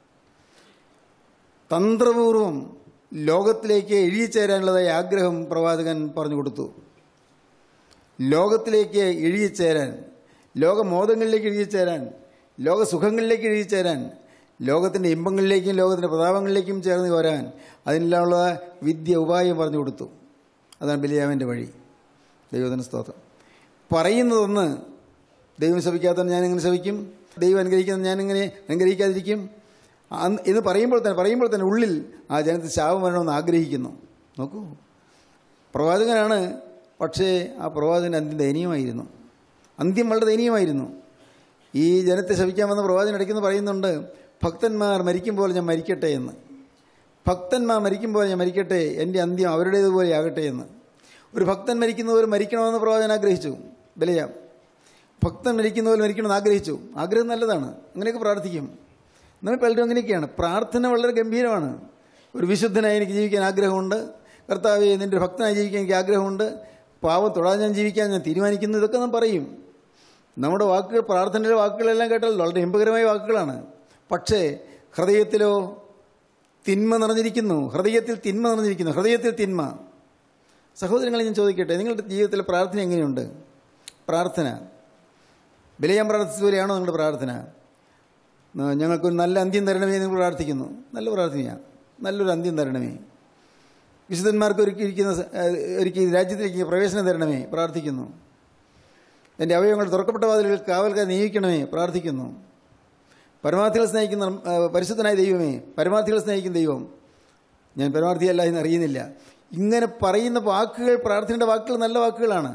തന്ത്രപൂർവം ലോകത്തിലേക്ക് എഴുതിച്ചേരാനുള്ളതായ ആഗ്രഹം പ്രവാചകൻ പറഞ്ഞു കൊടുത്തു ലോകത്തിലേക്ക് എഴുതിച്ചേരാൻ ലോകമോദങ്ങളിലേക്ക് എഴുതിച്ചേരാൻ ലോകസുഖങ്ങളിലേക്ക് എഴുതിച്ചേരാൻ ലോകത്തിൻ്റെ ഇമ്പങ്ങളിലേക്കും ലോകത്തിൻ്റെ പ്രതാപങ്ങളിലേക്കും ചേർന്ന് വരാൻ അതിനെല്ലാമുള്ള വിദ്യ ഉപായം പറഞ്ഞു കൊടുത്തു അതാണ് ബലിയാമിൻ്റെ വഴി ദൈവത്തിന് സ്തോത്രം പറയുന്നതൊന്ന് ദൈവം ശപിക്കാത്തവൻ ഞാൻ എങ്ങനെ ശപിക്കും ദൈവം അനുഗ്രഹിക്കുന്നത് ഞാൻ എങ്ങനെ അനുഗ്രഹിക്കാതിരിക്കും അന്ന് ഇത് പറയുമ്പോൾ തന്നെ പറയുമ്പോൾ തന്നെ ഉള്ളിൽ ആ ജനത്തിൽ ശാപം വരണമെന്ന് ആഗ്രഹിക്കുന്നു നോക്കൂ പ്രവാചകനാണ് പക്ഷേ ആ പ്രവാചകൻ്റെ അന്ത്യം ദയനീയമായിരുന്നു അന്ത്യം വളരെ ദയനീയമായിരുന്നു ഈ ജനത്തെ ശപിക്കാൻ വന്ന പ്രവാചകൻ ഇടയ്ക്കെന്ന് പറയുന്നുണ്ട് ഭക്തന്മാർ മരിക്കുമ്പോൾ ഞാൻ മരിക്കട്ടെ എന്ന് ഭക്തന്മാർ മരിക്കുമ്പോൾ ഞാൻ മരിക്കട്ടെ എൻ്റെ അന്ത്യം അവരുടേതുപോലെ ആകട്ടെ എന്ന് ഒരു ഭക്തൻ മരിക്കുന്നവർ മരിക്കണമെന്ന് പ്രവാചകൻ ആഗ്രഹിച്ചു ബലയാം ഭക്തൻ മരിക്കുന്നവർ മരിക്കണമെന്ന് ആഗ്രഹിച്ചു ആഗ്രഹം നല്ലതാണ് അങ്ങനെയൊക്കെ പ്രാർത്ഥിക്കും നമ്മൾ പലരും അങ്ങനെയൊക്കെയാണ് പ്രാർത്ഥന വളരെ ഗംഭീരമാണ് ഒരു വിശുദ്ധനായി എനിക്ക് ജീവിക്കാൻ ആഗ്രഹമുണ്ട് കർത്താവെ നിൻ്റെ ഒരു ഭക്തനായി ജീവിക്കാൻ എനിക്ക് ആഗ്രഹമുണ്ട് പാവം തൊടാതെ ഞാൻ ജീവിക്കാൻ ഞാൻ തീരുമാനിക്കുന്നു ഇതൊക്കെ നാം പറയും നമ്മുടെ വാക്കുകൾ പ്രാർത്ഥനയിലെ വാക്കുകളെല്ലാം കേട്ടാൽ വളരെ ഇമ്പകരമായ വാക്കുകളാണ് പക്ഷേ ഹൃദയത്തിലോ തിന്മ നിറഞ്ഞിരിക്കുന്നു ഹൃദയത്തിൽ തിന്മ നിറഞ്ഞിരിക്കുന്നു ഹൃദയത്തിൽ തിന്മ സഹോദരങ്ങളെ ഞാൻ ചോദിക്കട്ടെ നിങ്ങളുടെ ജീവിതത്തിലെ പ്രാർത്ഥന എങ്ങനെയുണ്ട് പ്രാർത്ഥന ബലിയാൻ പ്രാർത്ഥിച്ച പോലെയാണോ നിങ്ങളുടെ പ്രാർത്ഥന ന- ഞങ്ങൾക്കൊരു നല്ല അന്ത്യം തരണമേ എന്ന് നിങ്ങൾ പ്രാർത്ഥിക്കുന്നു നല്ല പ്രാർത്ഥനയാണ് നല്ലൊരു അന്ത്യം തരണമേ വിശുദ്ധന്മാർക്ക് ഒരുക്കിയിരിക്കുന്ന സ- ഏഹ് ഒരുക്കി രാജ്യത്തിലേക്ക് പ്രവേശനം തരണമേ പ്രാർത്ഥിക്കുന്നു എൻ്റെ അവയവങ്ങൾ തുറക്കപ്പെട്ട വാതിലുകൾ കാവൽക്കാർ നിയോഗിക്കണമേ പ്രാർത്ഥിക്കുന്നു പരമാർത്ഥികൾ സ്നേഹിക്കുന്ന ആ, പരിശുദ്ധനായ ദൈവമേ പരമാർത്ഥികൾ സ്നേഹിക്കുന്ന ദൈവം ഞാൻ പരമാർത്ഥിയല്ല എന്ന് അറിയുന്നില്ല ഇങ്ങനെ പറയുന്ന വാക്കുകൾ പ്രാർത്ഥനയുടെ വാക്കുകൾ നല്ല വാക്കുകളാണ്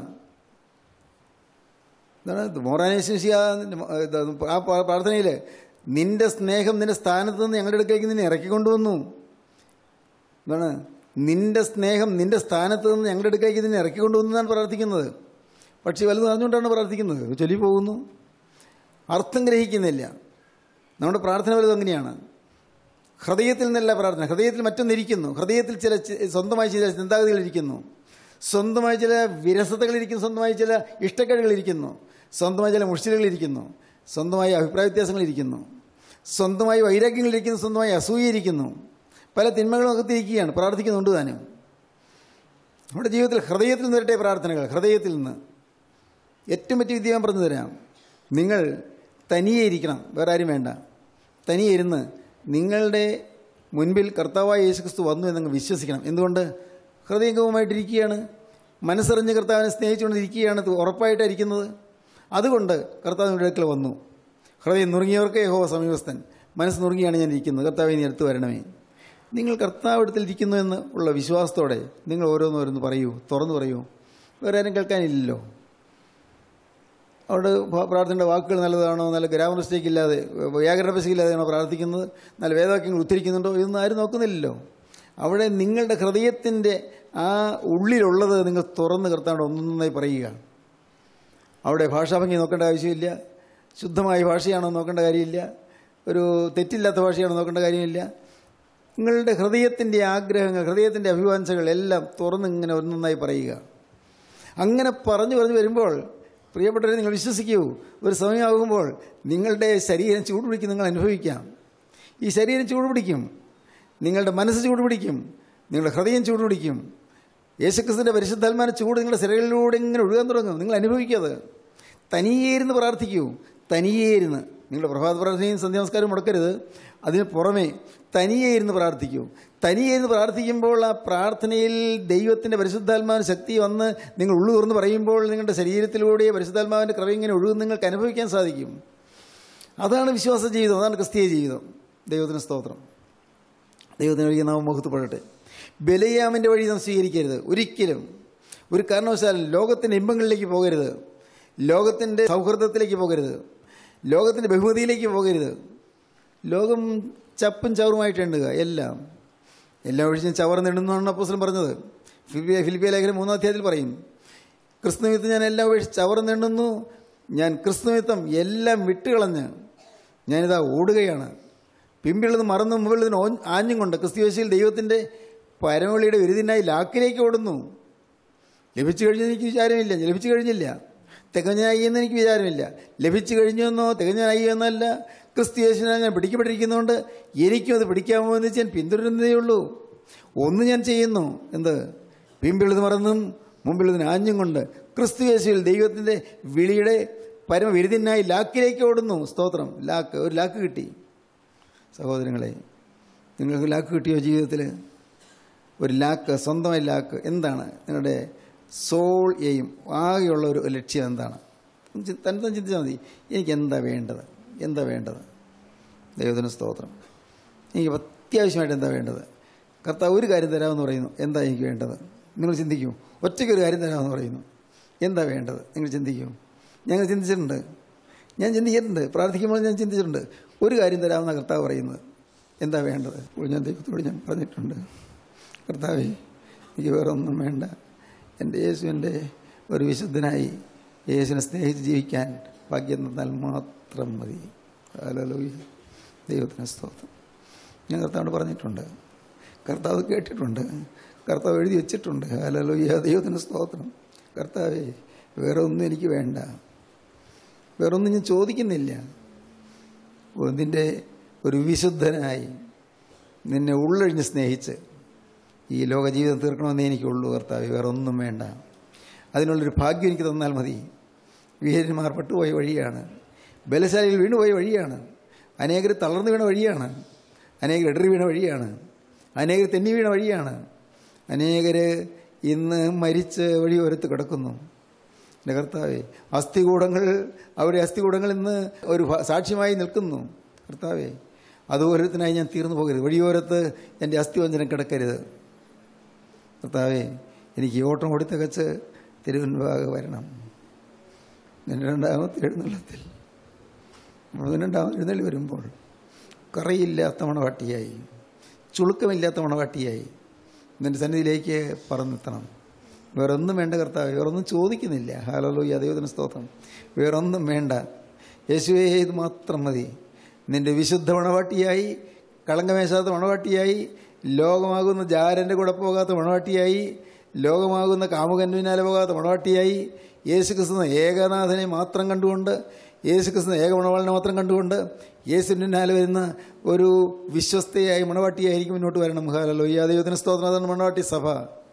എന്താണ് മോറാനേശ്വസിയ ആ പ്രാർത്ഥനയിൽ നിന്റെ സ്നേഹം നിന്റെ സ്ഥാനത്ത് നിന്ന് ഞങ്ങളുടെ അടുത്തേക്ക് നിന്നെ ഇറക്കിക്കൊണ്ടുവന്നു എന്താണ് നിന്റെ സ്നേഹം നിന്റെ സ്ഥാനത്ത് നിന്ന് ഞങ്ങളുടെ അടുത്തേക്ക് നിന്നെ ഇറക്കിക്കൊണ്ടുവന്നു എന്നാണ് പ്രാർത്ഥിക്കുന്നത് പക്ഷേ വലുത് അറിഞ്ഞുകൊണ്ടാണ് പ്രാർത്ഥിക്കുന്നത് ചൊല്ലി പോകുന്നു അർത്ഥം ഗ്രഹിക്കുന്നില്ല നമ്മുടെ പ്രാർത്ഥന വലുത് അങ്ങനെയാണ് ഹൃദയത്തിൽ നിന്നല്ല പ്രാർത്ഥന ഹൃദയത്തിൽ മറ്റൊന്നിരിക്കുന്നു ഹൃദയത്തിൽ ചില ചി- സ്വന്തമായി ചില ചിന്താഗതികളിരിക്കുന്നു സ്വന്തമായി ചില വിരസതകളിരിക്കുന്നു സ്വന്തമായി ചില ഇഷ്ടക്കേടുകളിരിക്കുന്നു സ്വന്തമായി ചില മുഷിലുകളിരിക്കുന്നു സ്വന്തമായി അഭിപ്രായ വ്യത്യാസങ്ങളിരിക്കുന്നു സ്വന്തമായി വൈരാഗ്യങ്ങളിരിക്കുന്നു സ്വന്തമായി അസൂയയിരിക്കുന്നു പല തിന്മകളും അകത്തിരിക്കുകയാണ് പ്രാർത്ഥിക്കുന്നുണ്ട് താനും നമ്മുടെ ജീവിതത്തിൽ ഹൃദയത്തിൽ നിന്ന് വരട്ടെ പ്രാർത്ഥനകൾ ഹൃദയത്തിൽ നിന്ന് ഏറ്റവും പറ്റിയ വിദ്യ ഞാൻ പറഞ്ഞു തരാം നിങ്ങൾ തനിയെ ഇരിക്കണം വേറെ ആരും വേണ്ട തനിയെ ഇരുന്ന് നിങ്ങളുടെ മുൻപിൽ കർത്താവായ യേശുക്രിസ്തു വന്നു എന്നങ്ങ് വിശ്വസിക്കണം എന്തുകൊണ്ട് ഹൃദയംഗവുമായിട്ടിരിക്കുകയാണ് മനസ്സറിഞ്ഞ് കർത്താവിനെ സ്നേഹിച്ചുകൊണ്ടിരിക്കുകയാണ് ഇത് ഉറപ്പായിട്ടാണ് ഇരിക്കുന്നത് അതുകൊണ്ട് കർത്താവിൻ്റെ അടുക്കൽ വന്നു ഹൃദയം നുറുങ്ങിയവർക്ക് യഹോവ സമീപസ്ഥൻ മനസ്സ് നുറുങ്ങിയാണ് ഞാൻ ഇരിക്കുന്നത് കർത്താവെ നീ അടുത്ത് വരണമേ നിങ്ങൾ കർത്താവ് അടുത്തിരിക്കുന്നു എന്ന് ഉള്ള വിശ്വാസത്തോടെ നിങ്ങൾ ഓരോന്നോരോന്ന് പറയൂ തുറന്നു പറയൂ വേറെ ആരും കേൾക്കാനില്ലല്ലോ അവിടെ ഭ- പ്രാർത്ഥനയുടെ വാക്കുകൾ നല്ലതാണോ നല്ല ഗ്രാമർ മിസ്റ്റേക്ക് ഇല്ലാതെ വ്യാകരണ പിശക് ഇല്ലാതെയാണോ പ്രാർത്ഥിക്കുന്നത് നല്ല വേദവാക്യങ്ങൾ ഉദ്ധരിക്കുന്നുണ്ടോ ഇതൊന്നും ആരും നോക്കുന്നില്ലല്ലോ അവിടെ നിങ്ങളുടെ ഹൃദയത്തിൻ്റെ ആ ഉള്ളിലുള്ളത് നിങ്ങൾ തുറന്ന് കർത്താണ്ട് ഒന്നൊന്നായി പറയുക അവിടെ ഭാഷാഭംഗി നോക്കേണ്ട ആവശ്യമില്ല ശുദ്ധമായ ഭാഷയാണോ നോക്കേണ്ട കാര്യമില്ല ഒരു തെറ്റില്ലാത്ത ഭാഷയാണോ നോക്കേണ്ട കാര്യമില്ല നിങ്ങളുടെ ഹൃദയത്തിൻ്റെ ആഗ്രഹങ്ങൾ ഹൃദയത്തിൻ്റെ അഭിവാഞ്ചകൾ എല്ലാം തുറന്ന് ഇങ്ങനെ ഒന്നൊന്നായി പറയുക അങ്ങനെ പറഞ്ഞു പറഞ്ഞു വരുമ്പോൾ പ്രിയപ്പെട്ടവരെ നിങ്ങൾ വിശ്വസിക്കൂ ഒരു സമയമാകുമ്പോൾ നിങ്ങളുടെ ശരീരം ചൂടുപിടിക്കും നിങ്ങൾ അനുഭവിക്കാം ഈ ശരീരം ചൂടുപിടിക്കും നിങ്ങളുടെ മനസ്സ് ചൂടുപിടിക്കും നിങ്ങളുടെ ഹൃദയം ചൂടുപിടിക്കും യേശുക്രിസ്തുവിൻ്റെ പരിശുദ്ധാത്മാന ചൂട് നിങ്ങളുടെ ശരീരങ്ങളിലൂടെ ഇങ്ങനെ ഒഴുകാൻ തുടങ്ങും നിങ്ങൾ അനുഭവിക്കാതെ തനിയേ ഇരുന്ന് പ്രാർത്ഥിക്കൂ തനിയേ ഇരുന്ന് നിങ്ങളുടെ പ്രഭാത പ്രാർത്ഥനയും സന്ധ്യാനമസ്കാരവും മുടക്കരുത് അതിന് പുറമെ തനിയേ ഇരുന്ന് പ്രാർത്ഥിക്കൂ തനിയേ ഇരുന്ന് പ്രാർത്ഥിക്കുമ്പോൾ ആ പ്രാർത്ഥനയിൽ ദൈവത്തിൻ്റെ പരിശുദ്ധാത്മാവിന് ശക്തി വന്ന് നിങ്ങൾ ഉള്ളു തുറന്ന് പറയുമ്പോൾ നിങ്ങളുടെ ശരീരത്തിലൂടെ പരിശുദ്ധാത്മാവിൻ്റെ ക്രമം ഇങ്ങനെ ഒഴുകും നിങ്ങൾക്ക് അനുഭവിക്കാൻ സാധിക്കും അതാണ് വിശ്വാസ ജീവിതം അതാണ് ക്രിസ്തീയ ജീവിതം ദൈവത്തിന് സ്തോത്രം ദൈവത്തിന് വഴി നാം മുഖത്തുപെടട്ടെ ബലയാമിൻ്റെ വഴി നാം സ്വീകരിക്കരുത് ഒരിക്കലും ഒരു കാരണവശാലും ലോകത്തിൻ്റെ ഇമ്പങ്ങളിലേക്ക് പോകരുത് ലോകത്തിൻ്റെ സൗഹൃദത്തിലേക്ക് പോകരുത് ലോകത്തിൻ്റെ ബഹുമതിയിലേക്ക് പോകരുത് ലോകം ചപ്പും ചവറുമായിട്ട് എണ്ണുക എല്ലാം എല്ലാം ഒഴിച്ചും ചവർന്നിടുന്നതാണ് അപ്പോസ്ലം പറഞ്ഞത് ഫിലിപ്പിയ ഫിലിപ്പിയ ലേഖനം മൂന്നാം അധ്യായത്തിൽ പറയും ക്രിസ്തുനിമിത്തം ഞാൻ എല്ലാം ഉപേക്ഷിച്ച് ചവർന്നെണ്ണുന്നു ഞാൻ ക്രിസ്തുനിമിത്തം എല്ലാം വിട്ടുകളഞ്ഞ് ഞാനിതാ ഓടുകയാണ് പിമ്പിളുന്നത് മറന്നു മുമ്പിലുള്ളതിന് ഓ- ആഞ്ഞും കൊണ്ട് ക്രിസ്തുവേശയിൽ ദൈവത്തിൻ്റെ പരമവിളിയുടെ വിരുദിനായി ലാക്കിലേക്ക് ഓടുന്നു ലഭിച്ചു കഴിഞ്ഞെന്ന് എനിക്ക് വിചാരമില്ല ലഭിച്ചു കഴിഞ്ഞില്ല തികഞ്ഞായി എന്ന് എനിക്ക് വിചാരമില്ല ലഭിച്ചു കഴിഞ്ഞെന്നോ തികഞ്ഞായി എന്നല്ല ക്രിസ്തു യേശുവിനാൽ ഞാൻ പിടിക്കപ്പെട്ടിരിക്കുന്നതുകൊണ്ട് എനിക്കും അത് പിടിക്കാമോ എന്ന് വെച്ച് ഞാൻ പിന്തുടരുന്നതേ ഉള്ളൂ ഒന്ന് ഞാൻ ചെയ്യുന്നു എന്ത് പിമ്പിളുത് മറന്നും മുമ്പിലുള്ളതിന് ആഞ്ഞും കൊണ്ട് ക്രിസ്തു യേശുവിൽ ദൈവത്തിൻ്റെ വിളിയുടെ പരമവിരുദിനായി ലാക്കിലേക്ക് ഓടുന്നു സ്തോത്രം ലാക്ക് ഒരു ലാക്ക് കിട്ടി സഹോദരങ്ങളെ നിങ്ങൾക്ക് ലാക്ക് കിട്ടിയോ ജീവിതത്തിൽ ഒരു ലാക്ക് സ്വന്തമായി ലാക്ക് എന്താണ് നിങ്ങളുടെ സോൾ എയും ആകെയുള്ള ഒരു ലക്ഷ്യം എന്താണ് ഒന്ന് ചി- തന്നെ തന്നെ ചിന്തിച്ചാൽ മതി എനിക്ക് എന്താ വേണ്ടത് എന്താ വേണ്ടത് ദൈവത്തിന് സ്തോത്രം എനിക്ക് അത്യാവശ്യമായിട്ട് എന്താ വേണ്ടത് കർത്താവ് ഒരു കാര്യം തരാമെന്ന് പറയുന്നു എന്താ എനിക്ക് വേണ്ടത് നിങ്ങൾ ചിന്തിക്കൂ ഒറ്റയ്ക്ക് ഒരു കാര്യം തരാമെന്ന് പറയുന്നു എന്താ വേണ്ടത് നിങ്ങൾ ചിന്തിക്കൂ ഞങ്ങൾ ചിന്തിച്ചിട്ടുണ്ട് ഞാൻ ചിന്തിച്ചിട്ടുണ്ട് പ്രാർത്ഥിക്കുമ്പോൾ ഞാൻ ചിന്തിച്ചിട്ടുണ്ട് ഒരു കാര്യം തരാമെന്ന കർത്താവ് പറയുന്നത് എന്താ വേണ്ടത് അപ്പോൾ ഞാൻ ദൈവത്തോട് ഞാൻ പറഞ്ഞിട്ടുണ്ട് കർത്താവേ എനിക്ക് വേറെ ഒന്നും വേണ്ട എൻ്റെ യേശുവിൻ്റെ ഒരു വിശുദ്ധനായി യേശുവിനെ സ്നേഹിച്ച് ജീവിക്കാൻ ഭാഗ്യം തന്നാൽ മാത്രം മതി ഹല്ലേലൂയ ദൈവത്തിന് സ്തോത്രം ഞാൻ കർത്താവോട് പറഞ്ഞിട്ടുണ്ട് കർത്താവ് കേട്ടിട്ടുണ്ട് കർത്താവ് എഴുതി വെച്ചിട്ടുണ്ട് ഹല്ലേലൂയ ദൈവത്തിന് സ്തോത്രം കർത്താവേ വേറെ ഒന്നും എനിക്ക് വേണ്ട വേറെ ഒന്നും ഞാൻ ചോദിക്കുന്നില്ല നിൻ്റെ ഒരു വിശുദ്ധനായി നിന്നെ ഉള്ളൊഴിഞ്ഞ് സ്നേഹിച്ച് ഈ ലോക ജീവിതം തീർക്കണമെന്നേ എനിക്കുള്ളൂ കർത്താവ് വേറെ ഒന്നും വേണ്ട അതിനുള്ളൊരു ഭാഗ്യം എനിക്ക് തന്നാൽ മതി വീരന്മാർ പെട്ടുപോയ വഴിയാണ് ബലശാലികൾ വീണുപോയ വഴിയാണ് അനേകർ തളർന്നു വീണ വഴിയാണ് അനേകർ ഇടറി വീണ വഴിയാണ് അനേകർ തെന്നി വീണ വഴിയാണ് അനേകർ ഇന്ന് മരിച്ച് വഴിയോരത്ത് കിടക്കുന്നു എൻ്റെ കർത്താവെ അസ്ഥികൂടങ്ങൾ അവരുടെ അസ്ഥികൂടങ്ങൾ ഇന്ന് ഒരു ഭ- സാക്ഷ്യമായി നിൽക്കുന്നു കർത്താവെ അതുപോലത്തിനായി ഞാൻ തീർന്നു പോകരുത് വഴിയോരത്ത് എൻ്റെ അസ്ഥിവഞ്ചനം കിടക്കരുത് കർത്താവെ എനിക്ക് ഈ ഓട്ടം ഓടി തികച്ച് തിരുവൻപാകെ വരണം എൻ്റെ രണ്ടാമത്തെ എഴുന്നള്ളത്തിൽ പതിനെണ്ടാമത് എഴുന്നള്ളി വരുമ്പോൾ കറയില്ലാത്ത മണവാട്ടിയായി ചുളുക്കമില്ലാത്ത മണവാട്ടിയായി നിന്റെ സന്നിധിയിലേക്ക് പറന്നെത്തണം വേറൊന്നും വേണ്ട കർത്താവ് വേറൊന്നും ചോദിക്കുന്നില്ല ഹാലലോയ്യ ദൈവത്തിന് സ്തോത്രം വേറൊന്നും വേണ്ട യേശുവേ ഇത് മാത്രം മതി നിന്റെ വിശുദ്ധ മണവാട്ടിയായി കളങ്കമേശാത്ത മണവാട്ടിയായി ലോകമാകുന്ന ജാരൻ്റെ കൂടെ പോകാത്ത മണവാട്ടിയായി ലോകമാകുന്ന കാമുകൻ്റെ പിന്നാലെ പോകാത്ത മണവാട്ടിയായി യേശുക്രിസ്തു ഏകനാഥനെ മാത്രം കണ്ടുകൊണ്ട് യേശുക്രിസ്തു ഏക മണവാളിനെ മാത്രം കണ്ടുകൊണ്ട് യേശുവിൻ്റെ പിന്നാലെ വരുന്ന ഒരു വിശ്വസ്തയായി മണവാട്ടിയായിരിക്കും മുന്നോട്ട് വരണം ഹാലല്ലോ ഈ ദൈവത്തിന് സ്തോത്രം അതാണ് മണവാട്ടി സഭ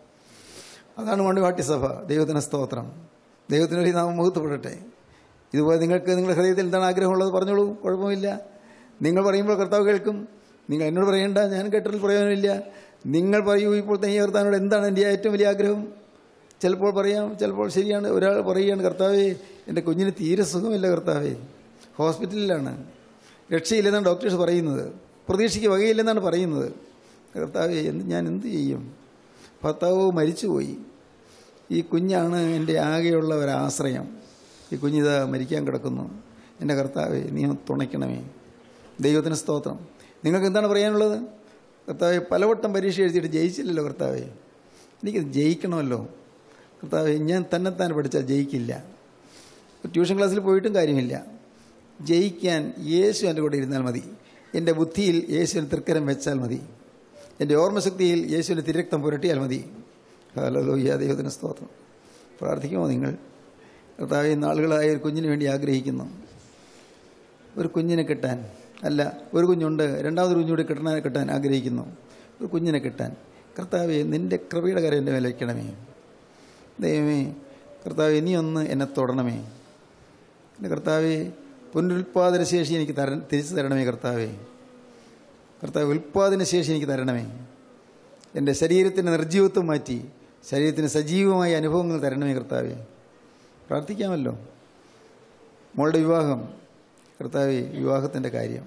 അതാണ് മണവാട്ടി സഭ ദൈവത്തിന് സ്തോത്രം ദൈവത്തിന് ഒരു നാമം മുഹൂർത്തപ്പെടട്ടെ ഇതുപോലെ നിങ്ങൾക്ക് നിങ്ങളുടെ ഹൃദയത്തിൽ എന്താണ് ആഗ്രഹമുള്ളത് പറഞ്ഞോളൂ കുഴപ്പമില്ല നിങ്ങൾ പറയുമ്പോൾ കർത്താവ് കേൾക്കും നിങ്ങൾ എന്നോട് പറയേണ്ട ഞാൻ കേട്ടതിൽ പ്രയോജനമില്ല നിങ്ങൾ പറയൂ ഇപ്പോൾ തനിയെ കർത്താവിനോട് എന്താണ് എൻ്റെ ഏറ്റവും വലിയ ആഗ്രഹം ചിലപ്പോൾ പറയാം ചിലപ്പോൾ ശരിയാണ് ഒരാൾ പറയുകയാണ് കർത്താവേ എൻ്റെ കുഞ്ഞിന് തീരെ സുഖമില്ല കർത്താവേ ഹോസ്പിറ്റലിലാണ് രക്ഷയില്ലെന്നാണ് ഡോക്ടേഴ്സ് പറയുന്നത് പ്രതീക്ഷയ്ക്ക് വകയില്ലെന്നാണ് പറയുന്നത് കർത്താവേ എന്ത് ഞാൻ എന്ത് ചെയ്യും ഭർത്താവ് മരിച്ചുപോയി ഈ കുഞ്ഞാണ് എൻ്റെ ആകെയുള്ള ഒരാശ്രയം ഈ കുഞ്ഞിത് മരിക്കാൻ കിടക്കുന്നു എൻ്റെ കർത്താവെ നീ ഒന്ന് തുണയ്ക്കണമേ ദൈവത്തിന് സ്തോത്രം നിങ്ങൾക്ക് എന്താണ് പറയാനുള്ളത് കർത്താവെ പലവട്ടം പരീക്ഷ എഴുതിയിട്ട് ജയിച്ചില്ലല്ലോ കർത്താവെ എനിക്കത് ജയിക്കണമല്ലോ കർത്താവെ ഞാൻ തന്നെത്താൻ പഠിച്ചാൽ ജയിക്കില്ല ട്യൂഷൻ ക്ലാസ്സിൽ പോയിട്ടും കാര്യമില്ല ജയിക്കാൻ യേശു എൻ്റെ കൂടെ ഇരുന്നാൽ മതി എൻ്റെ ബുദ്ധിയിൽ യേശുവിന് തൃക്കരം വെച്ചാൽ മതി എൻ്റെ ഓർമ്മശക്തിയിൽ യേശുവിൻ്റെ തിരക്തം പുരട്ടിയാൽ മതി ഹല്ലേലൂയ ദൈവത്തിന് സ്തോത്രം പ്രാർത്ഥിക്കുമോ നിങ്ങൾ കർത്താവ് നാളുകളായ ഒരു കുഞ്ഞിന് വേണ്ടി ആഗ്രഹിക്കുന്നു ഒരു കുഞ്ഞിനെ കിട്ടാൻ അല്ല ഒരു കുഞ്ഞുണ്ട് രണ്ടാമതൊരു കുഞ്ഞുകൂടി കിട്ടണ കിട്ടാൻ ആഗ്രഹിക്കുന്നു ഒരു കുഞ്ഞിനെ കിട്ടാൻ കർത്താവെ നിൻ്റെ കൃപയുടെ കരം എൻ്റെ മേലെ വയ്ക്കണമേ ദൈവമേ കർത്താവെ നീ ഒന്ന് എന്നെ തൊടണമേ എൻ്റെ കർത്താവെ പുനരുൽപാദന ശേഷി എനിക്ക് തര തിരിച്ചു തരണമേ കർത്താവേ കർത്താവ് ഉൽപാദന ശേഷി എനിക്ക് തരണമേ എൻ്റെ ശരീരത്തിൻ്റെ നിർജീവത്വം മാറ്റി ശരീരത്തിന് സജീവമായ അനുഭവങ്ങൾ തരണമേ കർത്താവേ പ്രാർത്ഥിക്കാമല്ലോ മോളുടെ വിവാഹം കർത്താവേ വിവാഹത്തിൻ്റെ കാര്യം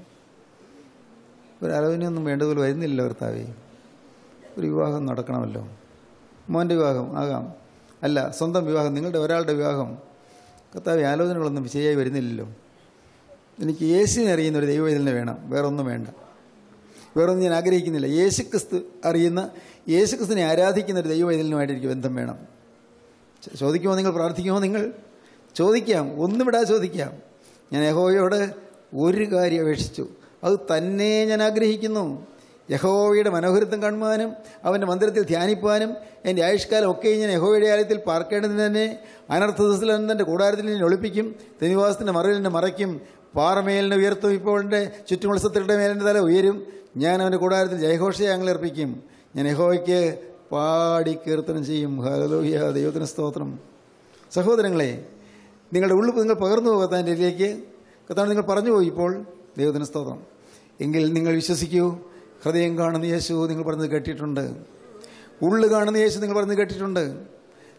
ഒരു ആലോചനയൊന്നും വേണ്ടതുപോലെ വരുന്നില്ലല്ലോ കർത്താവേ ഒരു വിവാഹം നടക്കണമല്ലോ മോൻ്റെ വിവാഹം ആകാം അല്ല സ്വന്തം വിവാഹം നിങ്ങളുടെ ഒരാളുടെ വിവാഹം കർത്താവെ ആലോചനകളൊന്നും ശരിയായി വരുന്നില്ലല്ലോ എനിക്ക് യേശുവിനെ അറിയുന്ന ഒരു ദൈവവേദന വേണം വേറൊന്നും വേണ്ട വേറൊന്നും ഞാൻ ആഗ്രഹിക്കുന്നില്ല യേശുക്രിസ്തു അറിയുന്ന യേശുക്രിസ്തുവിനെ ആരാധിക്കുന്ന ഒരു ദൈവവേദനയുമായിട്ട് എനിക്ക് ബന്ധം വേണം ചോ- ചോദിക്കുമോ നിങ്ങൾ പ്രാർത്ഥിക്കുമോ നിങ്ങൾ ചോദിക്കാം ഒന്നും വിടാതെ ചോദിക്കാം ഞാൻ യഹോവയോട് ഒരു കാര്യം അപേക്ഷിച്ചു അത് തന്നെ ഞാൻ ആഗ്രഹിക്കുന്നു യഹോവയുടെ മനോഹരത്വം കാണുവാനും അവൻ്റെ മന്ദിരത്തിൽ ധ്യാനിപ്പാനും എൻ്റെ ആയുഷ്കാലം ഒക്കെ ഞാൻ യഹോവയുടെ ആലയത്തിൽ പാർക്കേണ്ടതിന് തന്നെ അനർത്ഥ ദിവസത്തിൽ എൻ്റെ കൂടാരത്തിൽ എന്നെ ഒളിപ്പിക്കും തെനിവാസത്തിൻ്റെ മറവിൽ എന്നെ മറയ്ക്കും പാറമേലിനെ ഉയർത്തും ഇപ്പോൾ എൻ്റെ ചുറ്റുമുള്ള സത്യരുടെ മേലിൻ്റെ തല ഉയരും ഞാൻ അവൻ്റെ കൂടാരത്തിൽ ജയഘോഷയെ ഞങ്ങൾ അർപ്പിക്കും ഞാൻ യഹോവയ്ക്ക് പാടി കീർത്തനം ചെയ്യും ഹലോഹിയ ദൈവത്തിന് സ്തോത്രം സഹോദരങ്ങളെ നിങ്ങളുടെ ഉള്ളിൽ നിങ്ങൾ പകർന്നു പോകാത്തതിൻ്റെ ഇതിലേക്ക് കത്താണ് നിങ്ങൾ പറഞ്ഞു പോയി ഇപ്പോൾ ദൈവത്തിന് സ്തോത്രം എങ്കിൽ നിങ്ങൾ വിശ്വസിക്കൂ ഹൃദയം കാണുന്ന യേശു നിങ്ങൾ പറഞ്ഞത് കേട്ടിട്ടുണ്ട് ഉള്ളു കാണുന്ന യേശു നിങ്ങൾ പറഞ്ഞത് കേട്ടിട്ടുണ്ട്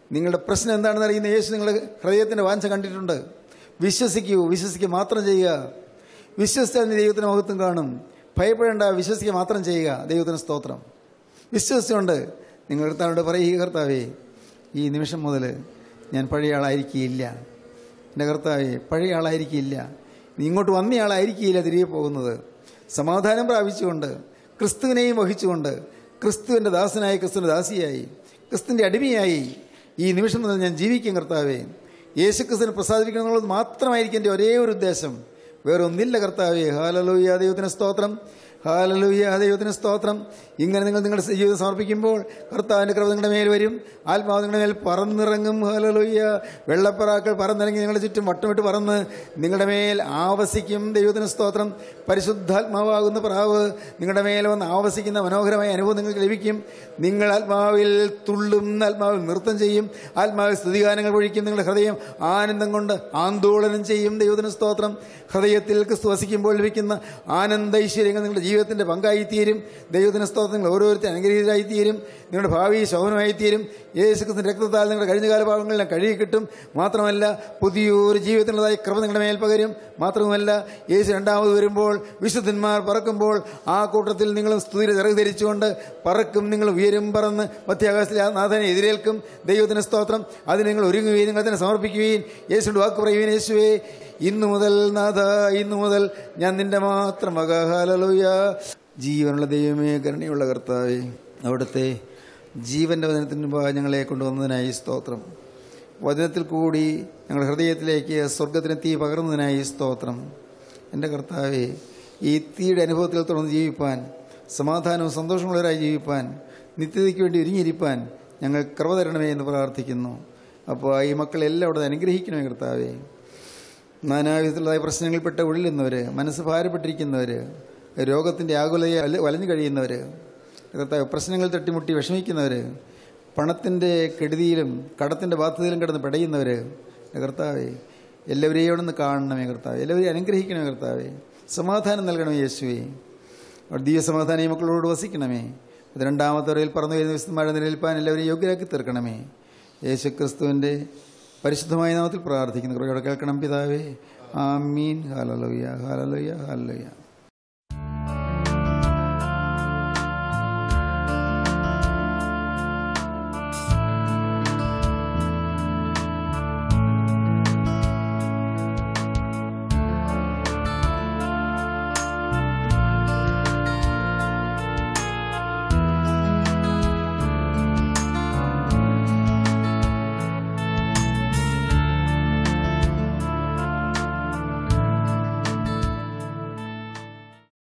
നിങ്ങളുടെ പ്രശ്നം എന്താണെന്ന് അറിയുന്ന യേശു നിങ്ങളുടെ ഹൃദയത്തിൻ്റെ വാഞ്ച കണ്ടിട്ടുണ്ട് വിശ്വസിക്കൂ വിശ്വസിക്കുക മാത്രം ചെയ്യുക വിശ്വസിച്ചാൽ നീ ദൈവത്തിന് മഹത്വം കാണും ഭയപ്പെടേണ്ട വിശ്വസിക്കുക മാത്രം ചെയ്യുക ദൈവത്തിന് സ്തോത്രം വിശ്വസിച്ചുകൊണ്ട് നിങ്ങൾ കർത്താവിനോട് പറയുക കർത്താവേ ഈ നിമിഷം മുതൽ ഞാൻ പഴയ ആളായിരിക്കില്ല എൻ്റെ കർത്താവേ പഴയ ആളായിരിക്കില്ല നീ ഇങ്ങോട്ട് വന്ന ആളായിരിക്കില്ല തിരികെ പോകുന്നത് സമാധാനം പ്രാപിച്ചുകൊണ്ട് ക്രിസ്തുവിനെയും വഹിച്ചുകൊണ്ട് ക്രിസ്തുവിൻ്റെ ദാസനായി ക്രിസ്തുവിൻ്റെ ദാസിയായി ക്രിസ്തുവിൻ്റെ അടിമയായി ഈ നിമിഷം മുതൽ ഞാൻ ജീവിക്കും കർത്താവേ യേശു ക്രിസ്തുവിനെ പ്രസാദിപ്പിക്കണം എന്നുള്ളത് മാത്രമായിരിക്കും എൻ്റെ ഒരേ ഒരു ഉദ്ദേശം വേറെ ഒന്നില്ല കർത്താവേ ഹാലലൂയ ദൈവത്തിന് സ്തോത്രം ഹാലലൂയ ദൈവത്തിന് സ്തോത്രം ഇങ്ങനെ നിങ്ങൾ നിങ്ങളുടെ ജീവിതം സമർപ്പിക്കുമ്പോൾ കർത്താവിൻ്റെ കൃപ നിങ്ങളുടെ മേൽ വരും ആത്മാവ് നിങ്ങളുടെ മേൽ പറന്നിറങ്ങും ഹാലലൂയ വെള്ളപ്പറാക്കൾ പറന്നിറങ്ങി നിങ്ങളുടെ ചുറ്റും വട്ടമിട്ട് പറന്ന് നിങ്ങളുടെ മേൽ ആവസിക്കും ദൈവത്തിന് സ്തോത്രം പരിശുദ്ധാത്മാവാകുന്ന പ്രാവ് നിങ്ങളുടെ മേൽ വന്ന് ആവസിക്കുന്ന മനോഹരമായ അനുഭവം നിങ്ങൾക്ക് ലഭിക്കും നിങ്ങൾ ആത്മാവിൽ തുള്ളും ആത്മാവിൽ നൃത്തം ചെയ്യും ആത്മാവിൽ സ്തുതിഗാനങ്ങൾ ഒഴിക്കും നിങ്ങളുടെ ഹൃദയം ആനന്ദം കൊണ്ട് ആന്തോളനം ചെയ്യും ദൈവത്തിന് സ്തോത്രം ഹൃദയത്തിൽ ക്രിസ്തു വസിക്കുമ്പോൾ ലഭിക്കുന്ന ആനന്ദ ഐശ്വര്യങ്ങൾ നിങ്ങളുടെ ജീവിതത്തിൻ്റെ പങ്കായിത്തീരും ദൈവത്തിന് സ്തോത്രം നിങ്ങൾ ഓരോരുത്തരും അനുഗ്രഹീതരായിത്തീരും നിങ്ങളുടെ ഭാവി ശോഭനമായിത്തീരും യേശു ക്രിസ്തു രക്തത്താൽ നിങ്ങളുടെ കഴിഞ്ഞകാല ഭാവങ്ങളെല്ലാം കഴുകി കിട്ടും മാത്രമല്ല പുതിയൊരു ജീവിതത്തിനുള്ളതായ കൃപ നിങ്ങളുടെ മേൽ പകരും മാത്രവുമല്ല യേശു രണ്ടാമത് വരുമ്പോൾ വിശുദ്ധന്മാർ പറക്കുമ്പോൾ ആ കൂട്ടത്തിൽ നിങ്ങളും സ്തുതിയുടെ ചിറക് ധരിച്ചുകൊണ്ട് പറക്കും നിങ്ങൾ ഉയരും പറന്ന് മധ്യാകാശത്തിലെ ആ നാഥനെ എതിരേൽക്കും ദൈവത്തിന് സ്തോത്രം അതിന് നിങ്ങൾ ഒരുങ്ങുകയും നിങ്ങൾ അതിനെ സമർപ്പിക്കുകയും യേശുവിൻ്റെ വാക്ക് പറയുകയും യേശുവേ ഇന്നു മുതൽ നാഥ ഇന്നു മുതൽ ഞാൻ നിന്റെ മാത്രം മകഹാലലുയ ജീവനുള്ള ദൈവമേ കരുണയുള്ള കർത്താവേ അവിടുത്തെ ജീവന്റെ വചനത്തിന് മുമ്പാകെ ഞങ്ങളെ കൊണ്ടുവന്നതിനായി സ്തോത്രം വചനത്തിൽ കൂടി ഞങ്ങളുടെ ഹൃദയത്തിലേക്ക് സ്വർഗത്തിന് തീ പകർന്നതിനായി സ്തോത്രം എൻ്റെ കർത്താവെ ഈ തീയുടെ അനുഭവത്തിൽ തുടർന്ന് ജീവിപ്പാൻ സമാധാനവും സന്തോഷമുള്ളവരായി ജീവിപ്പാൻ നിത്യതയ്ക്ക് വേണ്ടി ഒരുങ്ങിയിരിപ്പാൻ ഞങ്ങൾ കൃപ തരണമേ എന്ന് പ്രാർത്ഥിക്കുന്നു അപ്പോൾ ഈ മക്കളെല്ലാം അവിടെ അനുഗ്രഹിക്കണമേ കർത്താവേ നാനാവിധത്തിലുള്ളതായ പ്രശ്നങ്ങളിൽപ്പെട്ട ഉള്ളിലുന്നവർ മനസ്സ് ഭാരപ്പെട്ടിരിക്കുന്നവർ രോഗത്തിൻ്റെ ആകുലതയെ വല- വലഞ്ഞു കഴിയുന്നവർ കർത്താവ് പ്രശ്നങ്ങൾ തട്ടിമുട്ടി വിഷമിക്കുന്നവർ പണത്തിൻ്റെ കെടുതിയിലും കടത്തിൻ്റെ ബാധ്യതയിലും കിടന്ന് പിടയുന്നവർ കർത്താവേ എല്ലാവരെയും അവിടെ നിന്ന് കാണണമേ കർത്താവേ എല്ലാവരെയും അനുഗ്രഹിക്കണമേ കർത്താവേ സമാധാനം നൽകണമേ യേശുവേ അവിടെ ദിവ്യ സമാധാനം ഈ മക്കളോട് വസിക്കണമേ അത് രണ്ടാമത്തെ വരയിൽ പറന്നു വരുന്ന വിശുദ്ധമായ നിലനിൽപ്പാൻ എല്ലാവരെയും യോഗ്യരാക്കി തീർക്കണമേ യേശു ക്രിസ്തുവിൻ്റെ പരിശുദ്ധമായ നാമത്തിൽ പ്രാർത്ഥിക്കുന്നു കുറേ കേൾക്കണം പിതാവേ ആമീൻ ഹാലലോയ ഹാലലോയ ഹാലലോയ